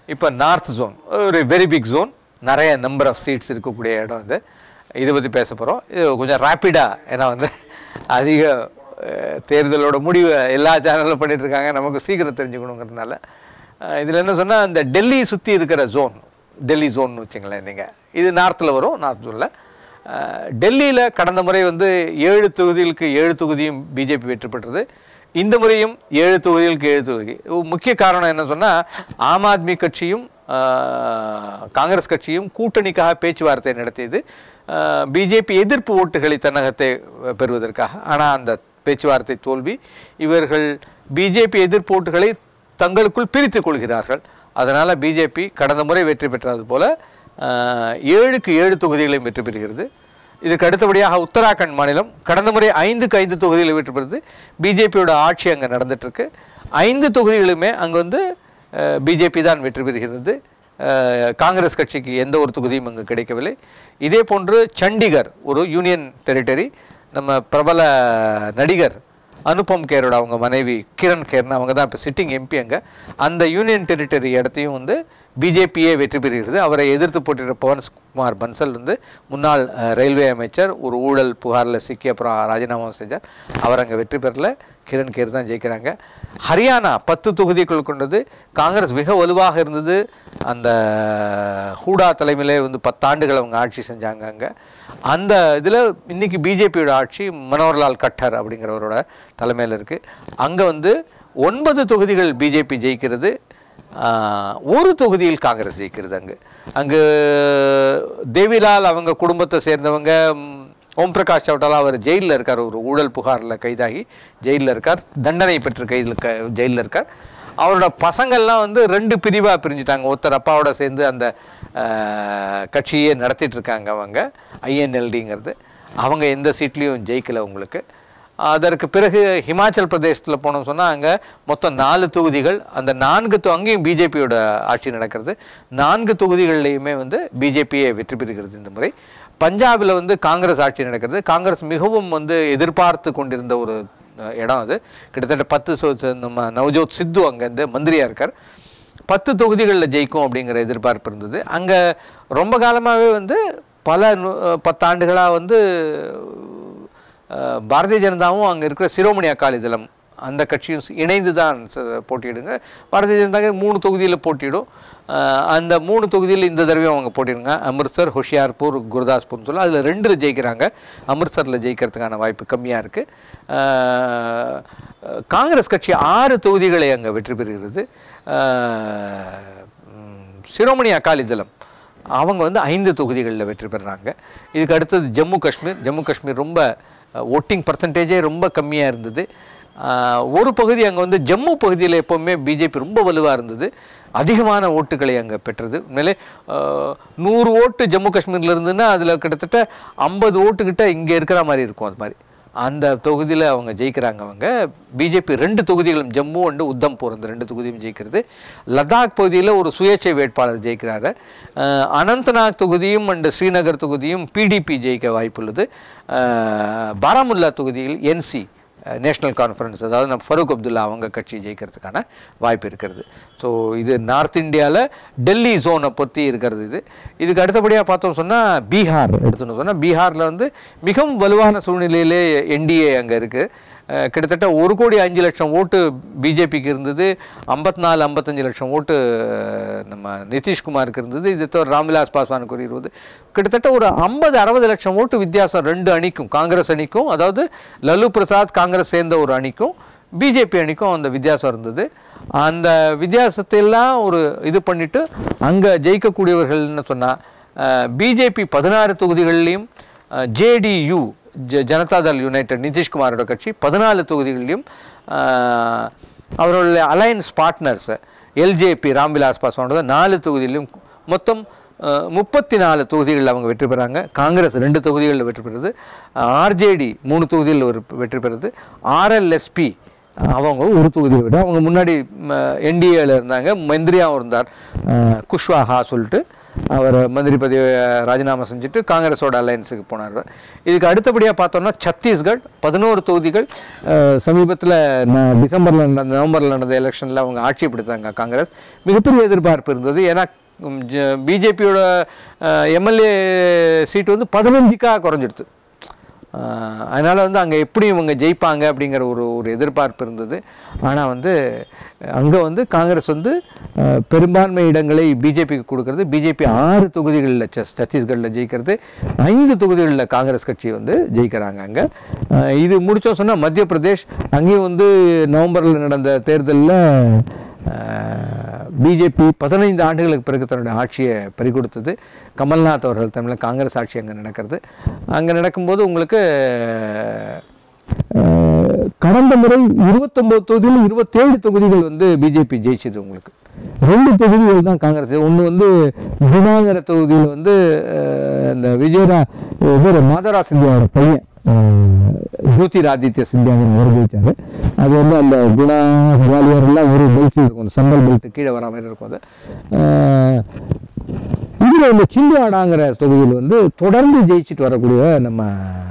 இப்போ north zone ஒரு very big zone நிறைய நம்பர் ஆஃப் சீட்ஸ் இருக்கக்கூடிய இடம் இது இதை பற்றி பேச போகிறோம் இது கொஞ்சம் ரேப்பிடாக ஏன்னா வந்து அதிக அஹ், தேர்தலோட முடிவை எல்லா சேனலும் பண்ணிட்டு இருக்காங்க நமக்கு சீக்கிரம் தெரிஞ்சுக்கணுங்கிறதுனால இதில் என்ன சொன்னால் இந்த டெல்லி சுற்றி இருக்கிற ஜோன் டெல்லி ஜோன்னு வச்சுங்களேன் நீங்கள் இது நார்த்தில் வரும் நார்த் ஜோனில் டெல்லியில் கடந்த முறை வந்து ஏழு தொகுதிகளுக்கு ஏழு தொகுதியும் பிஜேபி வெற்றி பெற்றது இந்த முறையும் ஏழு தொகுதிகளுக்கு ஏழு தொகுதி முக்கிய காரணம் என்ன சொன்னால் ஆம் ஆத்மி கட்சியும் ஆஹ், காங்கிரஸ் கட்சியும் கூட்டணிக்காக பேச்சுவார்த்தை நடத்தியது பிஜேபி எதிர்ப்பு ஓட்டுகளை தன்னகத்தை பெறுவதற்காக ஆனால் அந்த பேச்சுவார்த்தை தோல்வி இவர்கள் பிஜேபி எதிர்ப்பு ஓட்டுகளை தங்களுக்குள் பிரித்துக் கொள்கிறார்கள் அதனால் பிஜேபி கடந்த முறை வெற்றி பெற்றது போல ஆஹ், ஏழுக்கு ஏழு தொகுதிகளையும் வெற்றி பெறுகிறது இதுக்கு அடுத்தபடியாக உத்தராகண்ட் மாநிலம் கடந்த முறை ஐந்துக்கு ஐந்து தொகுதிகளை வெற்றி பெறுது பிஜேபியோட ஆட்சி அங்கே நடந்துட்டு இருக்கு ஐந்து தொகுதிகளுமே அங்கே வந்து பிஜேபி தான் வெற்றி பெறுகிறது அஹ், காங்கிரஸ் கட்சிக்கு எந்த ஒரு தொகுதியும் அங்கு கிடைக்கவில்லை இதே போன்று சண்டிகர் ஒரு யூனியன் டெரிட்டரி நம்ம பிரபல நடிகர் அனுபம் கேரோட அவங்க மனைவி கிரண் கேர்னு அவங்க தான் இப்போ சிட்டிங் எம்பி அங்கே அந்த யூனியன் டெரிட்டரி இடத்தையும் வந்து பிஜேபியே வெற்றி பெறுகிறது அவரை எதிர்த்து போட்டியிட்ட பவன்குமார் பன்சல் வந்து முன்னாள் அஹ், ரயில்வே அமைச்சர் ஒரு ஊழல் புகாரில் சிக்கி அப்புறம் ராஜினாமா செஞ்சார் அவர் அங்கே வெற்றி பெறல கிரண் கேர் தான் ஜெயிக்கிறாங்க ஹரியானா பத்து தொகுதிகள் கொண்டது காங்கிரஸ் மிக வலுவாக இருந்தது அந்த ஹூடா தலைமையிலே வந்து பத்தாண்டுகள் அவங்க ஆட்சி செஞ்சாங்க அங்கே அந்த இதில் இன்னைக்கு பிஜேபியோட ஆட்சி மனோகர்லால் கட்டர் அப்படிங்கிறவரோட தலைமையில் இருக்குது அங்கே வந்து ஒன்பது தொகுதிகள் பிஜேபி ஜெயிக்கிறது ஆஹ், ஒரு தொகுதியில் காங்கிரஸ் ஜெயிக்கிறது அங்கு அங்கு தேவிலால் அவங்க குடும்பத்தை சேர்ந்தவங்க ம், ஓம் பிரகாஷ் சௌட்டாலா அவர் ஜெயிலில் இருக்கார் ஒரு ஊழல் புகாரில் கைதாகி ஜெயிலில் இருக்கார் தண்டனை பெற்று கையில் க ஜெயிலில் இருக்கார் அவரோட பசங்கள்லாம் வந்து ரெண்டு பிரிவாக பிரிஞ்சுட்டாங்க ஒருத்தர் அப்பாவோட சேர்ந்து அந்த ஆஹ், கட்சியே நடத்திட்டு இருக்காங்க அவங்க ஐஎன்எல்டிங்கிறது அவங்க எந்த சீட்லேயும் ஜெயிக்கல உங்களுக்கு அதற்கு பிறகு ஹிமாச்சல் பிரதேசத்தில் போனோம்னு சொன்னால் அங்கே மொத்தம் நாலு தொகுதிகள் அந்த நான்கு தொ- அங்கேயும் பிஜேபியோட ஆட்சி நடக்கிறது நான்கு தொகுதிகள்லையுமே வந்து பிஜேபியே வெற்றி பெறுகிறது இந்த முறை பஞ்சாபில் வந்து காங்கிரஸ் ஆட்சி நடக்கிறது காங்கிரஸ் மிகவும் வந்து எதிர்பார்த்து கொண்டிருந்த ஒரு அஹ், இடம் அது கிட்டத்தட்ட பத்து சொ- சொ- நம்ம நவஜோத் சித்து அங்கேருந்து மந்திரியாக இருக்கார் பத்து தொகுதிகளில் ஜெயிக்கும் அப்படிங்கிற எதிர்பார்ப்பு இருந்தது அங்கே ரொம்ப காலமாகவே வந்து பல நு- பத்தாண்டுகளாக வந்து அஹ், பாரதிய ஜனதாவும் அங்கே இருக்கிற சிரோமணி அகாலி தளம் அந்த கட்சியும் ஸ்- இணைந்து தான் ச- போட்டியிடுங்க பாரதிய ஜனதா மூணு தொகுதியில் போட்டியிடும் அஹ், அந்த மூணு தொகுதியில் இந்த தடவையும் அவங்க போட்டிடுங்க அமிர்த்சர் ஹொஷியார்பூர் குருதாஸ்பூர்னு சொல்லி அதில் ரெண்டு ஜெயிக்கிறாங்க அமிர்த்சரில் ஜெயிக்கிறதுக்கான வாய்ப்பு கம்மியாக இருக்குது காங்கிரஸ் கட்சி ஆறு தொகுதிகளை அங்கே வெற்றி பெறுகிறது அஹ், ம், சிரோமணி அகாலி தளம் அவங்க வந்து ஐந்து தொகுதிகளில் வெற்றி பெறுறாங்க இதுக்கு அடுத்தது ஜம்மு காஷ்மீர் ஜம்மு காஷ்மீர் ரொம்ப ஓட்டிங் பர்சன்டேஜே ரொம்ப கம்மியாக இருந்தது ஆஹ், ஒரு பகுதி அங்கே வந்து ஜம்மு பகுதியில் எப்போவுமே பிஜேபி ரொம்ப வலுவாக இருந்தது அதிகமான ஓட்டுகளை அங்கே பெற்றது உண்மையிலே ஆஹ், நூறு ஓட்டு ஜம்மு காஷ்மீரில் இருந்துன்னா அதில் கிட்டத்தட்ட ஐம்பது ஓட்டுக்கிட்ட இங்கே இருக்கிற மாதிரி இருக்கும் அது மாதிரி அந்த தொகுதியில் அவங்க ஜெயிக்கிறாங்க அவங்க பிஜேபி ரெண்டு தொகுதிகளும் ஜம்மு அண்டு உத்தம்பூர் அந்த ரெண்டு தொகுதியும் ஜெயிக்கிறது லடாக் பகுதியில் ஒரு சுயேட்சை வேட்பாளர் ஜெயிக்கிறாரு அஹ் அனந்தநாக் தொகுதியும் அண்டு ஸ்ரீநகர் தொகுதியும் பிடிபி ஜெயிக்க வாய்ப்புள்ளது அஹ் பாராமுல்லா தொகுதியில் என்சி நேஷனல் கான்ஃபரன்ஸ் அதாவது நம்ம ஃபரூக் அப்துல்லா அவங்க கட்சி ஜெயிக்கிறதுக்கான வாய்ப்பு இருக்கிறது ஸோ இது நார்த் இந்தியாவில் டெல்லி ஜோனை பற்றி இருக்கிறது இது இதுக்கு அடுத்தபடியாக பார்த்தோம் சொன்னால் பீகார் எடுத்துன்னு சொன்னால் பீகாரில் வந்து மிகவும் வலுவான சூழ்நிலையிலே என்டிஏ அங்கே இருக்குது கிட்டத்தட்ட ஒரு கோடி அஞ்சு லட்சம் ஓட்டு பிஜேபிக்கு இருந்தது ஐம்பத்தி நாலு ஐம்பத்தஞ்சு லட்சம் ஓட்டு அஹ், நம்ம நிதிஷ்குமாருக்கு இருந்தது இது தவிர ராம்விலாஸ் பாஸ்வானுக்கு ஒரு இருபது கிட்டத்தட்ட ஒரு ஐம்பது அறுபது லட்சம் ஓட்டு வித்தியாசம் ரெண்டு அணிக்கும் காங்கிரஸ் அணிக்கும் அதாவது லல்லு பிரசாத் காங்கிரஸ் சேர்ந்த ஒரு அணிக்கும் பிஜேபி அணிக்கும் அந்த வித்தியாசம் இருந்தது அந்த வித்தியாசத்தை எல்லாம் ஒரு இது பண்ணிட்டு அங்கே ஜெயிக்கக்கூடியவர்கள்னு சொன்னால் பிஜேபி பதினாறு தொகுதிகள்லையும் ஜேடியு ஜ ஜனதாதள் யுனைடெட் நிதிஷ்குமாரோட கட்சி பதினாலு தொகுதிகளிலும் அஹ், அவர்களுடைய அலையன்ஸ் பார்ட்னர்ஸ் எல்ஜேபி ராம்விலாஸ் பாஸ்வானோட நாலு தொகுதியிலும் மொத்தம் முப்பத்தி நாலு தொகுதிகளில் அவங்க வெற்றி பெறாங்க காங்கிரஸ் ரெண்டு தொகுதிகளில் வெற்றி பெறுது ஆர்ஜேடி மூணு தொகுதிகளில் ஒரு வெற்றி பெறுது ஆர்எல்எஸ்பி அவங்க ஒரு தொகுதியை விட அவங்க முன்னாடி என்டிஏல இருந்தாங்க மந்திரியாவும் இருந்தார் அஹ், குஷ்வாஹா சொல்லிட்டு அவர் மந்திரி பதவி ராஜினாமா செஞ்சுட்டு காங்கிரஸோட அலையன்ஸுக்கு போனார் இதுக்கு அடுத்தபடியாக பார்த்தோம்னா சத்தீஸ்கர் பதினோரு தொகுதிகள் சமீபத்தில் டிசம்பரில் நடந்த நவம்பரில் நடந்த எலெக்ஷனில் அவங்க ஆட்சி பிடித்தாங்க காங்கிரஸ் மிகப்பெரிய எதிர்பார்ப்பு இருந்தது ஏன்னா பிஜேபியோட எம்எல்ஏ சீட்டு வந்து பதினஞ்சுக்காக குறைஞ்சிடுது அதனால் வந்து அங்கே எப்படி இவங்க ஜெயிப்பாங்க அப்படிங்கிற ஒரு ஒரு எதிர்பார்ப்பு இருந்தது ஆனால் வந்து அங்கே வந்து காங்கிரஸ் வந்து அஹ், பெரும்பான்மை இடங்களை பிஜேபிக்கு கொடுக்கறது பிஜேபி ஆறு தொகுதிகளில் சஸ் சத்தீஸ்கரில் ஜெயிக்கிறது ஐந்து தொகுதிகளில் காங்கிரஸ் கட்சி வந்து ஜெயிக்கிறாங்க அங்கே அஹ், இது முடிச்சோம் சொன்னால் மத்திய பிரதேஷ் அங்கேயும் வந்து நவம்பரில் நடந்த தேர்தலில் பிஜேபி பதினைந்து ஆண்டுகளுக்கு பிறகு தன்னுடைய ஆட்சியை பறிகொடுத்தது கமல்நாத் அவர்கள் தமிழில் காங்கிரஸ் ஆட்சி அங்கே நடக்கிறது அங்கே நடக்கும்போது உங்களுக்கு அஹ், கடந்த முறை இருபத்தொம்போது தொகுதியில் இருபத்தேழு தொகுதிகள் வந்து பிஜேபி ஜெயிச்சது உங்களுக்கு ரெண்டு தொகுதிகள் தான் காங்கிரஸ் ஒன்று வந்து குணாங்கிற தொகுதியில் வந்து அஹ், இந்த விஜயரா இவர் மாதரா சிந்தியாவோட பையன் அஹ், ஜோதிராதித்ய சிந்தியாங்கிற அவர் ஜெயிச்சாரு அது வந்து அந்த குணா குவாலியர் எல்லாம் ஒரு பெல்ட் இருக்கும் அந்த சம்பல் பெல்ட் கீழே வர மாதிரி இருக்கும் அது அஹ், இதுல இந்த சிந்துவாடாங்கிற தொகுதியில் வந்து தொடர்ந்து ஜெயிச்சுட்டு வரக்கூடிய நம்ம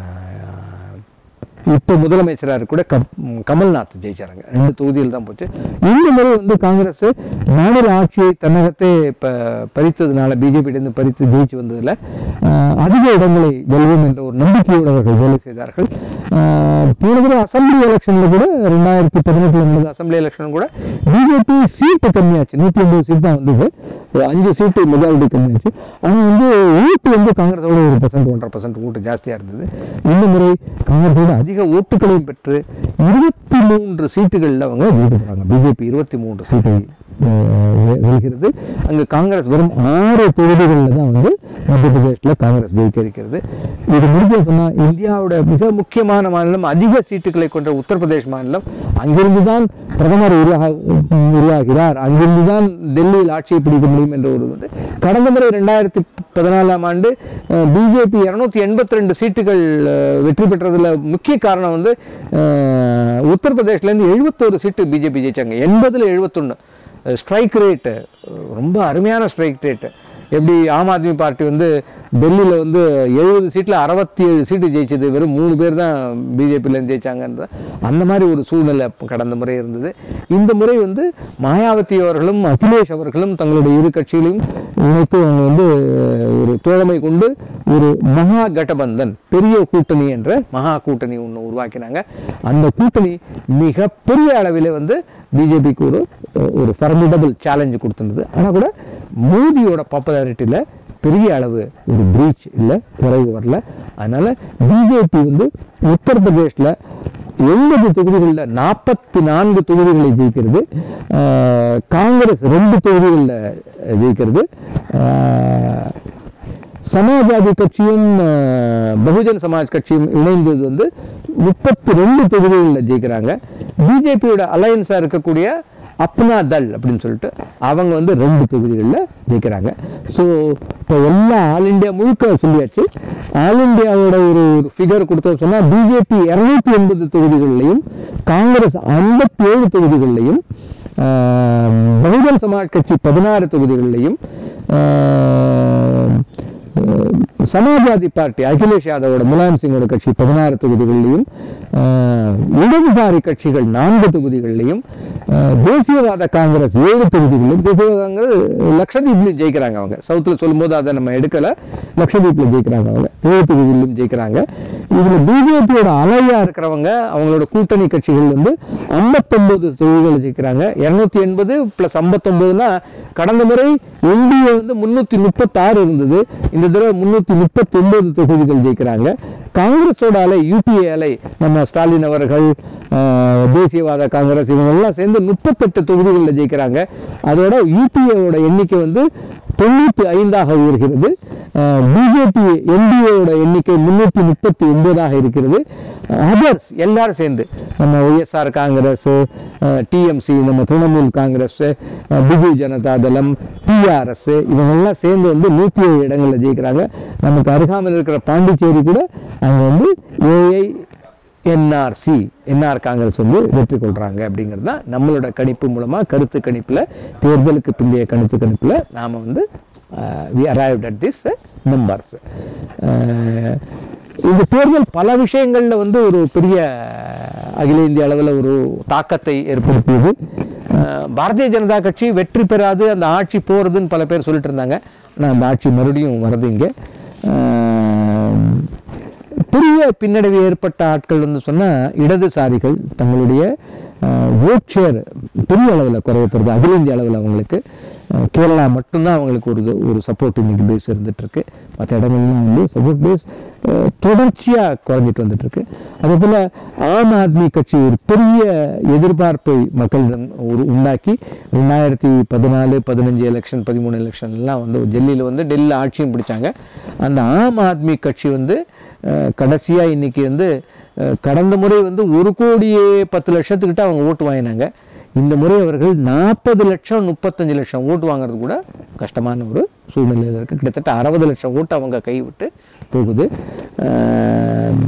இப்போ முதலமைச்சராக கூட கம் கமல்நாத் ஜெயிச்சாருங்க ரெண்டு தொகுதியில் தான் போச்சு இந்த முறை வந்து காங்கிரஸ் மாநில ஆட்சியை தன்னகத்தே இப்போ பறித்ததுனால பிஜேபியிலிருந்து பறித்து ஜெயிச்சு வந்ததில் ஆஹ், அதிக இடங்களை வெல்வோம் என்ற ஒரு நம்பிக்கையோடு அவர்கள் வேலை செய்தார்கள் ஆஹ், போன தடவை அசம்பிளி எலெக்ஷனில் கூட ரெண்டாயிரத்தி பதினெட்டில் நடந்த அசம்பிளி எலெக்ஷன் கூட பிஜேபி சீட்டு கம்மியாச்சு நூற்றி ஐம்பது சீட் தான் வந்தது ஒரு அஞ்சு சீட்டு மெஜாரிட்டி கம்மியாச்சு ஆனால் வந்து ஓட்டு வந்து காங்கிரஸோட ஒரு பர்சன்ட் ஒன்றரை பர்சன்ட் ஓட்டு ஜாஸ்தியாக இருந்தது இந்த முறை காங்கிரஸோட அதிக ஓட்டுகளையும் பெற்று இருபத்தி மூன்று சீட்டுகளில் அவங்க ஜெயிக்க போகிறாங்க பிஜேபி இருபத்தி மூன்று சீட்டை அஹ், வெ- வெல்கிறது அங்கே காங்கிரஸ் வெறும் ஆறு தொகுதிகளில் தான் வந்து மத்திய பிரதேசில் காங்கிரஸ் ஜெயிக்க இருக்கிறது இது முடிஞ்ச சொன்னால் இந்தியாவோட மிக முக்கியமான மாநிலம் அதிக சீட்டுகளை கொண்ட உத்தரப்பிரதேஷ் மாநிலம் அங்கிருந்து தான் பிரதமர் உருவாக உருவாகிறார் அங்கிருந்து தான் டெல்லியில் ஆட்சியை பிடிக்க முடியும் என்ற ஒரு வந்து கடந்த முறை ரெண்டாயிரத்தி பதினாலாம் ஆண்டு பிஜேபி இரநூத்தி எண்பத்தி ரெண்டு சீட்டுகள் அஹ், வெற்றி பெற்றதுல முக்கிய காரணம் வந்து அஹ், உத்தரப்பிரதேஷ்லேருந்து எழுபத்தோரு சீட்டு பிஜேபி ஜெயிச்சாங்க எண்பதில் எழுபத்தொன்று ஸ்ட்ரைக் ரேட்டு ரொம்ப அருமையான ஸ்ட்ரைக் ரேட்டு எப்படி ஆம் ஆத்மி பார்ட்டி வந்து டெல்லியில் வந்து எழுபது சீட்டில் அறுபத்தி ஏழு சீட்டு ஜெயிச்சது வெறும் மூணு பேர் தான் பிஜேபியிலேருந்து ஜெயிச்சாங்கன்ற அந்த மாதிரி ஒரு சூழ்நிலை அப்ப கடந்த முறை இருந்தது இந்த முறை வந்து மாயாவதி அவர்களும் அகிலேஷ் அவர்களும் தங்களுடைய இரு கட்சிகளையும் இணைத்து அவங்க வந்து ஒரு தோழமை கொண்டு ஒரு மகா கட்டபந்தன் பெரிய கூட்டணி என்ற மகா கூட்டணி ஒன்று உருவாக்கினாங்க அந்த கூட்டணி மிகப்பெரிய அளவில் வந்து பிஜேபிக்கு ஒரு ஒரு ஃபர்மிடபிள் சேலஞ்சு கொடுத்துருந்தது ஆனால் கூட மோதியோட பாப்புலாரிட்டியில் பெரிய அளவு ஒரு பிரீச் இல்லை குறைவு வரல அதனால பிஜேபி வந்து உத்தரப்பிரதேஷில் எண்பது தொகுதிகளில் நாற்பத்தி நான்கு தொகுதிகளை ஜெயிக்கிறது ஆஹ் காங்கிரஸ் ரெண்டு தொகுதிகளில் ஜெயிக்கிறது ஆஹ் சமாஜ்வாதி கட்சியும் ஆஹ், பகுஜன் சமாஜ் கட்சியும் இணைந்தது வந்து முப்பத்தி ரெண்டு தொகுதிகளில் ஜெயிக்கிறாங்க பிஜேபியோட அலையன்ஸாக இருக்கக்கூடிய அப்னா தள் அப்படின்னு சொல்லிட்டு அவங்க வந்து ரெண்டு தொகுதிகளில் ஜெயிக்கிறாங்க ஸோ இப்போ எல்லா ஆல் இந்தியா முழுக்க சொல்லியாச்சு ஆல் இந்தியாவோட ஒரு ஒரு ஃபிகர் கொடுத்தோம் சொன்னால் பிஜேபி இரநூத்தி எண்பது தொகுதிகளிலையும் காங்கிரஸ் ஐம்பத்தி ஏழு தொகுதிகளிலையும் ஆஹ், பகுஜன் சமாஜ் கட்சி பதினாறு தொகுதிகளிலையும் ஆஹ், அஹ் சமாஜ்வாதி பார்ட்டி அகிலேஷ் யாதவோட முலாயம் சிங்கோட கட்சி பதினாறு தொகுதிகளிலையும் அஹ், இடதுசாரி கட்சிகள் நான்கு தொகுதிகளிலையும் அஹ், தேசியவாத காங்கிரஸ் ஏழு தொகுதிகளிலும் தேசியவாத காங்கிரஸ் லட்சத்தீப்லையும் ஜெயிக்கிறாங்க அவங்க சவுத்தில் சொல்லும்போது அதை நம்ம எடுக்கல லட்சத்தீப்ல ஜெயிக்கிறாங்க அவங்க ஏழு தொகுதிகளிலும் ஜெயிக்கிறாங்க இதில் பிஜேபியோட அலையா இருக்கிறவங்க அவங்களோட கூட்டணி கட்சிகள் வந்து ஐம்பத்தொன்பது தொகுதிகளை ஜெயிக்கிறாங்க இரநூத்தி எண்பது பிளஸ் ஐம்பத்தொன்பதுனா கடந்த முறை என்டிஏ வந்து முன்னூத்தி முப்பத்தாறு இருந்தது இந்த தடவை முன்னூத்தி முப்பத்தி ஒன்பது தொகுதிகள் ஜெயிக்கிறாங்க காங்கிரஸோட அலை யூபிஏ அலை நம்ம ஸ்டாலின் அவர்கள் ஆஹ், தேசியவாத காங்கிரஸ் இவங்க எல்லாம் சேர்ந்து முப்பத்தெட்டு தொகுதிகளில் ஜெயிக்கிறாங்க அதோட யூபிஏவோட எண்ணிக்கை வந்து தொண்ணூற்றி ஐந்தாக உயர்கிறது பிஜேபி என்டிஏவோட எண்ணிக்கை முன்னூற்றி முப்பத்தி ஒன்பதாக இருக்கிறது அதர்ஸ் எல்லாரும் சேர்ந்து நம்ம ஒய்எஸ்ஆர் காங்கிரஸ் டிஎம்சி நம்ம திரிணாமுல் காங்கிரஸ் அஹ், பிஜு ஜனதா தளம் பிஆர்எஸ் இவங்கெல்லாம் சேர்ந்து வந்து நூற்றி ஏழு இடங்களில் ஜெயிக்கிறாங்க நமக்கு அருகாமையில் இருக்கிற பாண்டிச்சேரி கூட அங்கே வந்து ஏஐ என்ஆர்சி என்ஆர் காங்கிரஸ் வந்து வெற்றி கொள்றாங்க அப்படிங்கிறது தான் நம்மளோட கணிப்பு மூலமாக கருத்து கணிப்பில் தேர்தலுக்கு பிந்தைய கருத்து கணிப்பில் நாம் வந்து we arrived at this numbers இந்த தேர்தல் பல விஷயங்களில் வந்து ஒரு பெரிய அகில இந்திய அளவில் ஒரு தாக்கத்தை ஏற்படுத்தியது அஹ், பாரதிய ஜனதா கட்சி வெற்றி பெறாது அந்த ஆட்சி போகிறதுன்னு பல பேர் சொல்லிட்டு இருந்தாங்க ஆனால் அந்த ஆட்சி மறுபடியும் வருது இங்கே அஹ், பெரிய பின்னடைவு ஏற்பட்ட ஆட்கள் வந்து சொன்னால் இடதுசாரிகள் தங்களுடைய ஓட் ஷேர் பெரிய அளவில் குறையப்படுது அகில இந்திய அளவில் அவங்களுக்கு அஹ், கேரளா மட்டும்தான் அவங்களுக்கு ஒரு இது- ஒரு சப்போர்ட் இன்னைக்கு பேஸ் இருந்துட்டு இருக்கு மற்ற இடங்கள்லாம் வந்து சப்போர்ட் பேஸ் தொடர்ச்சியாக குறைஞ்சிட்டு வந்துட்டு இருக்கு அதே போல் ஆம் ஆத்மி கட்சி ஒரு பெரிய எதிர்பார்ப்பை மக்களிடம் ஒரு உண்டாக்கி ரெண்டாயிரத்தி பதினாலு பதினஞ்சு எலெக்ஷன் பதிமூணு எலெக்ஷன் எல்லாம் வந்து டெல்லியில் வந்து டெல்லியில் ஆட்சியும் பிடிச்சாங்க அந்த ஆம் ஆத்மி கட்சி வந்து கடைசியாக இன்னைக்கு வந்து அஹ், கடந்த முறை வந்து ஒரு கோடியே பத்து லட்சத்துக்கிட்ட அவங்க ஓட்டு வாங்கினாங்க இந்த முறை அவர்கள் நாற்பது லட்சம் முப்பத்தஞ்சு லட்சம் ஓட்டு வாங்குறது கூட கஷ்டமான ஒரு சூழ்நிலையில் இருக்குது கிட்டத்தட்ட அறுபது லட்சம் ஓட்டு அவங்க கை விட்டு போகுது அஹ்,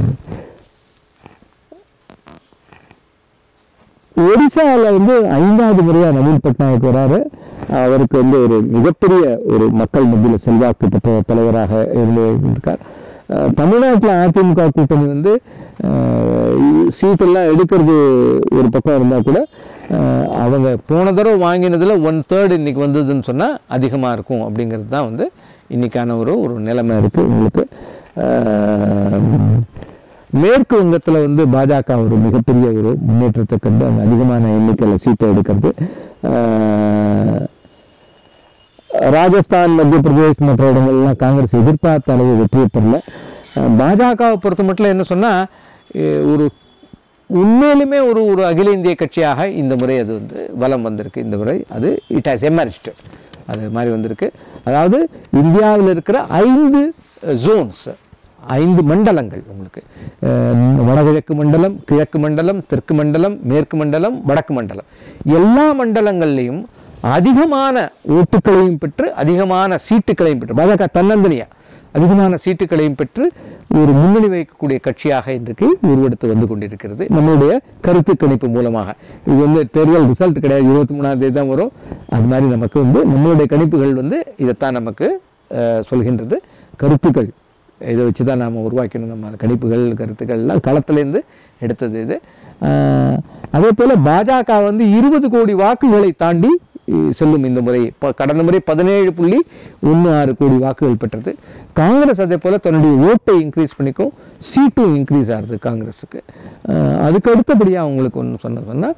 ஒடிசாவில் வந்து ஐந்தாவது முறையாக நவீன் பட்நாயக் வராரு அவருக்கு வந்து ஒரு மிகப்பெரிய ஒரு மக்கள் மத்தியில் செல்வாக்கு பெற்ற தலைவராக இருந்து இருக்கார் அஹ் தமிழ்நாட்டில் அதிமுக கூட்டணி வந்து அஹ், சீட்டெல்லாம் எடுக்கிறது ஒரு பக்கம் இருந்தால் கூட அஹ், அவங்க போன தடவை வாங்கினதில் ஒன் தேர்ட் இன்னைக்கு வந்ததுன்னு சொன்னால் அதிகமாக இருக்கும் அப்படிங்கிறது தான் வந்து இன்னைக்கான ஒரு ஒரு நிலைமை இருக்குது உங்களுக்கு அஹ், மேற்கு வங்கத்தில் வந்து பாஜக ஒரு மிகப்பெரிய ஒரு முன்னேற்றத்தை கண்டு அங்கே அதிகமான எண்ணிக்கையில் சீட்டை எடுக்கிறது அஹ், ராஜஸ்தான் மத்திய பிரதேஷ் மற்ற இடங்கள்லாம் காங்கிரஸ் எதிர்பார்த்த அளவு வெற்றியை பெறல அஹ், பாஜகவை பொறுத்த மட்டும் என்ன சொன்னால் ஒரு உண்மையிலுமே ஒரு ஒரு அகில இந்திய கட்சியாக இந்த முறை அது வந்து வலம் வந்திருக்கு இந்த முறை அது இட் ஹாஸ் எமர்ஜ்டு அது மாதிரி வந்திருக்கு அதாவது இந்தியாவில் இருக்கிற ஐந்து ஜோன்ஸ் ஐந்து மண்டலங்கள் உங்களுக்கு அஹ், வடகிழக்கு மண்டலம் கிழக்கு மண்டலம் தெற்கு மண்டலம் மேற்கு மண்டலம் வடக்கு மண்டலம் எல்லா மண்டலங்கள்லையும் அதிகமான ஓட்டுகளையும் பெற்று அதிகமான சீட்டுகளையும் பெற்று பாஜக தன்னந்தனியா அதிகமான சீட்டுகளையும் பெற்று ஒரு முன்னணி வைக்கக்கூடிய கட்சியாக இன்றைக்கு உருவெடுத்து வந்து கொண்டிருக்கிறது நம்மளுடைய கருத்து கணிப்பு மூலமாக இது வந்து தேர்தல் ரிசல்ட் கிடையாது இருபத்தி மூணாம் தேதி தான் வரும் அது மாதிரி நமக்கு வந்து நம்மளுடைய கணிப்புகள் வந்து இதைத்தான் நமக்கு அஹ், சொல்கின்றது கருத்துக்கள் இதை வச்சு தான் நாம் உருவாக்கணும் நம்ம கணிப்புகள் கருத்துக்கள் எல்லாம் களத்திலேருந்து எடுத்தது இது ஆஹ் அதே போல் பாஜக வந்து இருபது கோடி வாக்குகளை தாண்டி இ- செல்லும் இந்த முறை இப்போ கடந்த முறை பதினேழு புள்ளி ஒன்று ஆறு கோடி வாக்குகள் பெற்றது காங்கிரஸ் அதே போல் தன்னுடைய ஓட்டை இன்க்ரீஸ் பண்ணிக்கும் சீட்டும் இன்க்ரீஸ் ஆகுது காங்கிரஸுக்கு ஆஹ் அதுக்கு அடுத்தபடியாக அவங்களுக்கு ஒன்று சொன்ன சொன்னால்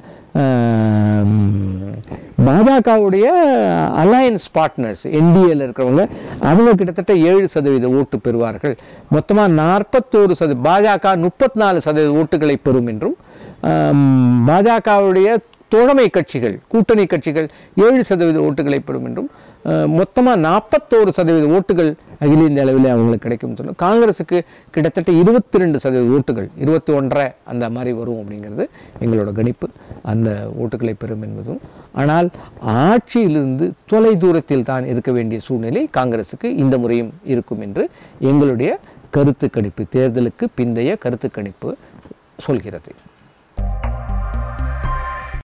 பாஜகவுடைய அலையன்ஸ் பார்ட்னர்ஸ் என்டிஏல இருக்கிறவங்க அவங்க கிட்டத்தட்ட ஏழு சதவீத ஓட்டு பெறுவார்கள் மொத்தமாக நாற்பத்தோரு சதவீத பாஜக முப்பத்தி நாலு சதவீத ஓட்டுகளை பெறும் என்றும் ஆம், பாஜகவுடைய தோழமை கட்சிகள் கூட்டணி கட்சிகள் ஏழு சதவீத ஓட்டுகளை பெறும் என்றும் மொத்தமாக நாற்பத்தோரு சதவீத ஓட்டுகள் அகில இந்திய அளவில் அவங்களுக்கு கிடைக்கும் சொன்னோம் காங்கிரஸுக்கு கிட்டத்தட்ட இருபத்தி ரெண்டு சதவீத ஓட்டுகள் இருபத்தி ஒன்றரை அந்த மாதிரி வரும் அப்படிங்கிறது எங்களோட கணிப்பு அந்த ஓட்டுகளை பெறும் என்பதும் ஆனால் ஆட்சியிலிருந்து தொலை தூரத்தில் தான் இருக்க வேண்டிய சூழ்நிலை காங்கிரஸுக்கு இந்த முறையும் இருக்கும் என்று எங்களுடைய கருத்து கணிப்பு தேர்தலுக்கு பிந்தைய கருத்து கணிப்பு சொல்கிறது